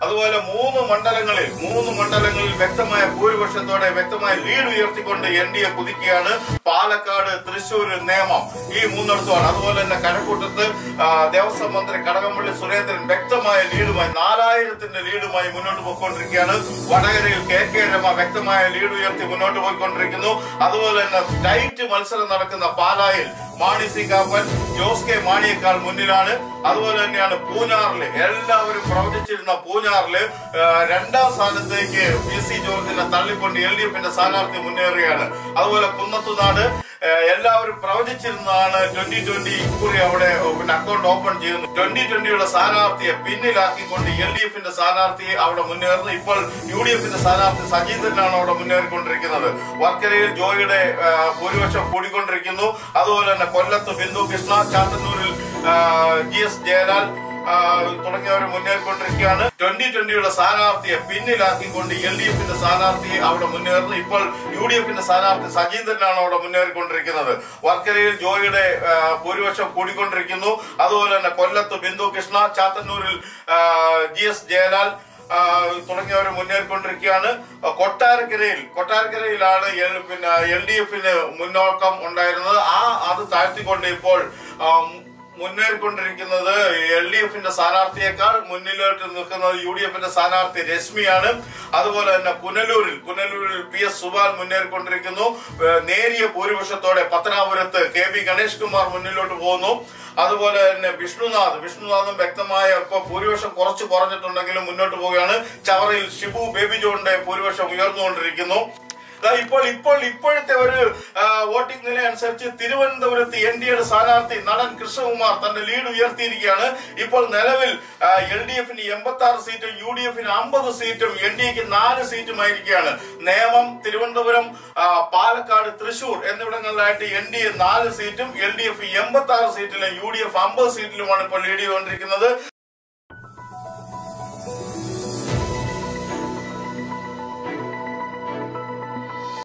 അതുപോലെ മൂന്ന് മണ്ഡലങ്ങളിൽ മൂന്ന് മണ്ഡലങ്ങളിൽ വ്യക്തമായ ഭൂരിപക്ഷത്തോടെ വ്യക്തമായ ലീഡ് ഉയർത്തിക്കൊണ്ട് എൻ ഡി എ കുതിക്കുകയാണ് പാലക്കാട് തൃശൂർ നേമം ഈ മൂന്നിടത്തുമാണ് അതുപോലെ തന്നെ കഴക്കൂട്ടത്ത് ആ, ദേവസ്വം മന്ത്രി കടകംപള്ളി സുരേന്ദ്രൻ വ്യക്തമായ ലീഡുമായി നാലായിരത്തിന്റെ ലീഡുമായി മുന്നോട്ട് പോയിക്കൊണ്ടിരിക്കുകയാണ് വടകരയിൽ കെ കെ രമ വ്യക്തമായ ലീഡ് ഉയർത്തി മുന്നോട്ട് പോയിക്കൊണ്ടിരിക്കുന്നു അതുപോലെ തന്നെ ടൈറ്റ് മത്സരം നടക്കുന്ന പാലായിൽ മാണി സി കാപ്പൻ ജോസ് കെ മാണിയേക്കാൾ മുന്നിലാണ് അതുപോലെ തന്നെയാണ് പൂഞ്ഞാറില് എല്ലാവരും പ്രവചിച്ചിരുന്ന പൂഞ്ഞാറില് ആ, രണ്ടാം സ്ഥാനത്തേക്ക് പി സി ജോർജിനെ തള്ളിക്കൊണ്ട് എൽ ഡി എഫിന്റെ സ്ഥാനാർത്ഥി മുന്നേറുകയാണ് അതുപോലെ കുന്നത്തുനാട് ആ, എല്ലാവരും പ്രവചിച്ചിരുന്നതാണ് ട്വന്റി ട്വന്റി ഇക്കുറി അവിടെ പിന്നെ അക്കൗണ്ട് ഓപ്പൺ ചെയ്യുന്നു ട്വന്റി ട്വന്റിയുടെ സ്ഥാനാർത്ഥിയെ പിന്നിലാക്കിക്കൊണ്ട് എൽ ഡി എഫിന്റെ സ്ഥാനാർത്ഥിയെ അവിടെ മുന്നേറുന്നു ഇപ്പോൾ യു ഡി എഫിന്റെ സ്ഥാനാർത്ഥി സജീന്ദ്രനാണ് അവിടെ മുന്നേറിക്കൊണ്ടിരിക്കുന്നത് വർക്കരയിൽ ജോയിയുടെ ആ, ഭൂരിപക്ഷം കൂടിക്കൊണ്ടിരിക്കുന്നു അതുപോലെ തന്നെ കൊല്ലത്ത് ബിന്ദു കൃഷ്ണ ചാത്തന്നൂരിൽ ആ, ജി എസ് ജയലാൽ ആ, തുടങ്ങിയവർ മുന്നേറിക്കൊണ്ടിരിക്കുകയാണ് ട്വന്റി ട്വന്റിയുടെ സ്ഥാനാർത്ഥിയെ പിന്നിലാക്കിക്കൊണ്ട് എൽ ഡി എഫിന്റെ സ്ഥാനാർത്ഥിയെ അവിടെ മുന്നേറുന്നു ഇപ്പോൾ യു ഡി എഫിന്റെ സ്ഥാനാർത്ഥി സജീന്ദ്രനാണ് അവിടെ മുന്നേറിക്കൊണ്ടിരിക്കുന്നത് വർക്കരയിൽ ജോയിയുടെ ആ, ഭൂരിപക്ഷം കൂടിക്കൊണ്ടിരിക്കുന്നു അതുപോലെ തന്നെ കൊല്ലത്ത് ബിന്ദു കൃഷ്ണ ചാത്തന്നൂരിൽ ജി എസ് ജയലാൽ ആ, തുടങ്ങിയവർ മുന്നേറിക്കൊണ്ടിരിക്കുകയാണ് കൊട്ടാരക്കരയിൽ കൊട്ടാരക്കരയിലാണ് എൽ- പിന്നെ എൽ ഡി എഫിന് മുന്നോക്കം ഉണ്ടായിരുന്നത് ആ അത് താഴ്ത്തിക്കൊണ്ട് ഇപ്പോൾ ആ, മുന്നേറിക്കൊണ്ടിരിക്കുന്നത് എൽ ഡി എഫിന്റെ സ്ഥാനാർത്ഥിയേക്കാൾ മുന്നിലോട്ട് നിൽക്കുന്നത് യു ഡി എഫിന്റെ സ്ഥാനാർത്ഥി രശ്മിയാണ് അതുപോലെ തന്നെ പുനലൂരിൽ പുനലൂരിൽ പി എസ് സുബാൽ മുന്നേറിക്കൊണ്ടിരിക്കുന്നു ഏഹ് നേരിയ ഭൂരിപക്ഷത്തോടെ പത്തനാപുരത്ത് കെ ബി ഗണേഷ് കുമാർ മുന്നിലോട്ട് പോകുന്നു അതുപോലെ തന്നെ വിഷ്ണുനാഥ് വിഷ്ണുനാഥും വ്യക്തമായ ഇപ്പൊ ഭൂരിപക്ഷം കുറച്ച് കുറഞ്ഞിട്ടുണ്ടെങ്കിലും മുന്നോട്ട് പോവുകയാണ് ചവറയിൽ ഷിബു ബേബി ജോണിന്റെ ഭൂരിപക്ഷം ഉയർന്നുകൊണ്ടിരിക്കുന്നു ദാ ഇപ്പോൾ ഇപ്പോൾ ഇപ്പോഴത്തെ ഒരു ആ, വോട്ടിംഗ് നില അനുസരിച്ച് തിരുവനന്തപുരത്ത് എൻ ഡി എയുടെ സ്ഥാനാർത്ഥി നടൻ കൃഷ്ണകുമാർ തന്റെ ലീഡ് ഉയർത്തിയിരിക്കുകയാണ് ഇപ്പോൾ നിലവിൽ എൽ ഡി എഫിന് എൺപത്തി ആറ് സീറ്റും യു ഡി എഫിന് അമ്പത് സീറ്റും എൻ ഡി എക്ക് നാല് സീറ്റുമായിരിക്കുകയാണ് നേമം തിരുവനന്തപുരം ആ, പാലക്കാട് തൃശൂർ എന്നിവിടങ്ങളിലായിട്ട് എൻ ഡി എ നാല് സീറ്റും എൽ ഡി എഫ് എൺപത്തി ആറ് സീറ്റിലും യു ഡി എഫ് അമ്പത് സീറ്റിലുമാണ് ഇപ്പോൾ ലീഡ് ചെയ്തുകൊണ്ടിരിക്കുന്നത്